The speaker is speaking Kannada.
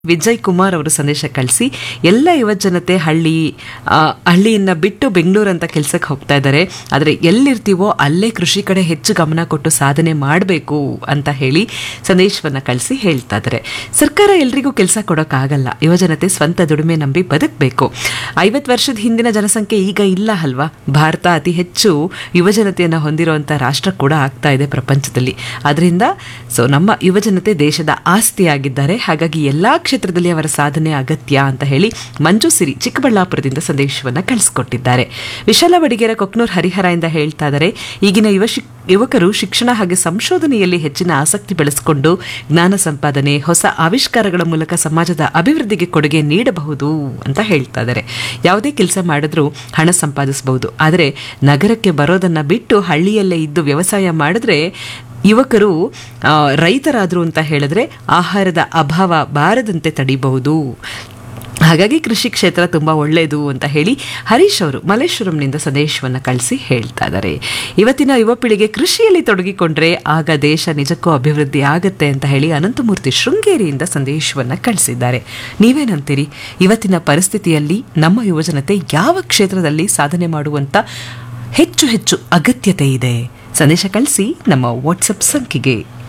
ವಿಜಯ್ ಕುಮಾರ್ ಅವರು ಸಂದೇಶ ಕಳಿಸಿ ಎಲ್ಲ ಯುವಜನತೆ ಹಳ್ಳಿ ಆ, ಹಳ್ಳಿಯನ್ನ ಬಿಟ್ಟು ಬೆಂಗಳೂರು ಅಂತ ಕೆಲಸಕ್ಕೆ ಹೋಗ್ತಾ ಇದ್ದಾರೆ ಆದರೆ ಎಲ್ಲಿರ್ತೀವೋ ಅಲ್ಲೇ ಕೃಷಿ ಕಡೆ ಹೆಚ್ಚು ಗಮನ ಕೊಟ್ಟು ಸಾಧನೆ ಮಾಡಬೇಕು ಅಂತ ಹೇಳಿ ಸಂದೇಶವನ್ನ ಕಳಿಸಿ ಹೇಳ್ತಾ ಇದ್ದಾರೆ ಸರ್ಕಾರ ಎಲ್ರಿಗೂ ಕೆಲಸ ಕೊಡೋಕ್ಕಾಗಲ್ಲ ಯುವಜನತೆ ಸ್ವಂತ ದುಡಿಮೆ ನಂಬಿ ಬದುಕಬೇಕು ಐವತ್ತು ವರ್ಷದ ಹಿಂದಿನ ಜನಸಂಖ್ಯೆ ಈಗ ಇಲ್ಲ ಅಲ್ವಾ ಭಾರತ ಅತಿ ಹೆಚ್ಚು ಯುವಜನತೆಯನ್ನು ಹೊಂದಿರುವಂಥ ರಾಷ್ಟ್ರ ಕೂಡ ಆಗ್ತಾ ಇದೆ ಪ್ರಪಂಚದಲ್ಲಿ ಅದರಿಂದ ಸೊ ನಮ್ಮ ಯುವಜನತೆ ದೇಶದ ಆಸ್ತಿಯಾಗಿದ್ದಾರೆ ಹಾಗಾಗಿ ಎಲ್ಲಾ ಕ್ಷೇತ್ರದಲ್ಲಿ ಅವರ ಸಾಧನೆ ಅಗತ್ಯ ಅಂತ ಹೇಳಿ ಮಂಜು ಸಿರಿ ಚಿಕ್ಕಬಳ್ಳಾಪುರದಿಂದ ಸಂದೇಶವನ್ನ ಕಳಿಸ್ಕೊಟ್ಟಿದ್ದಾರೆ ವಿಶಾಲ ಬಡಿಗೇರ ಕೊಕ್ನೂರ್ ಹರಿಹರ ಹೇಳ್ತಾ ಇದ್ದಾರೆ ಈಗಿನ ಯುವ ಶಿಕ್- ಯುವಕರು ಶಿಕ್ಷಣ ಹಾಗೆ ಸಂಶೋಧನೆಯಲ್ಲಿ ಹೆಚ್ಚಿನ ಆಸಕ್ತಿ ಬೆಳೆಸಿಕೊಂಡು ಜ್ಞಾನ ಸಂಪಾದನೆ ಹೊಸ ಆವಿಷ್ಕಾರಗಳ ಮೂಲಕ ಸಮಾಜದ ಅಭಿವೃದ್ಧಿಗೆ ಕೊಡುಗೆ ನೀಡಬಹುದು ಅಂತ ಹೇಳ್ತಾ ಇದ್ದಾರೆ ಯಾವುದೇ ಕೆಲಸ ಮಾಡಿದ್ರೂ ಹಣ ಸಂಪಾದಿಸಬಹುದು ಆದರೆ ನಗರಕ್ಕೆ ಬರೋದನ್ನ ಬಿಟ್ಟು ಹಳ್ಳಿಯಲ್ಲೇ ಇದ್ದು ವ್ಯವಸಾಯ ಮಾಡಿದ್ರೆ ಯುವಕರು ಆ, ರೈತರಾದ್ರು ಅಂತ ಹೇಳಿದ್ರೆ ಆಹಾರದ ಅಭಾವ ಬಾರದಂತೆ ತಡಿಬಹುದು ಹಾಗಾಗಿ ಕೃಷಿ ಕ್ಷೇತ್ರ ತುಂಬಾ ಒಳ್ಳೆಯದು ಅಂತ ಹೇಳಿ ಹರೀಶ್ ಅವರು ಮಲ್ಲೇಶ್ವರಂನಿಂದ ಸಂದೇಶವನ್ನು ಕಳಿಸಿ ಹೇಳ್ತಾ ಇದ್ದಾರೆ ಇವತ್ತಿನ ಯುವ ಪೀಳಿಗೆ ಕೃಷಿಯಲ್ಲಿ ತೊಡಗಿಕೊಂಡ್ರೆ ಆಗ ದೇಶ ನಿಜಕ್ಕೂ ಅಭಿವೃದ್ಧಿ ಆಗತ್ತೆ ಅಂತ ಹೇಳಿ ಅನಂತಮೂರ್ತಿ ಶೃಂಗೇರಿಯಿಂದ ಸಂದೇಶವನ್ನು ಕಳಿಸಿದ್ದಾರೆ ನೀವೇನಂತೀರಿ ಇವತ್ತಿನ ಪರಿಸ್ಥಿತಿಯಲ್ಲಿ ನಮ್ಮ ಯುವಜನತೆ ಯಾವ ಕ್ಷೇತ್ರದಲ್ಲಿ ಸಾಧನೆ ಮಾಡುವಂತ ಹೆಚ್ಚು ಹೆಚ್ಚು ಅಗತ್ಯತೆ ಇದೆ ಸಂದೇಶ ಕಳಿಸಿ ನಮ್ಮ ವಾಟ್ಸಪ್ ಸಂಖ್ಯೆಗೆ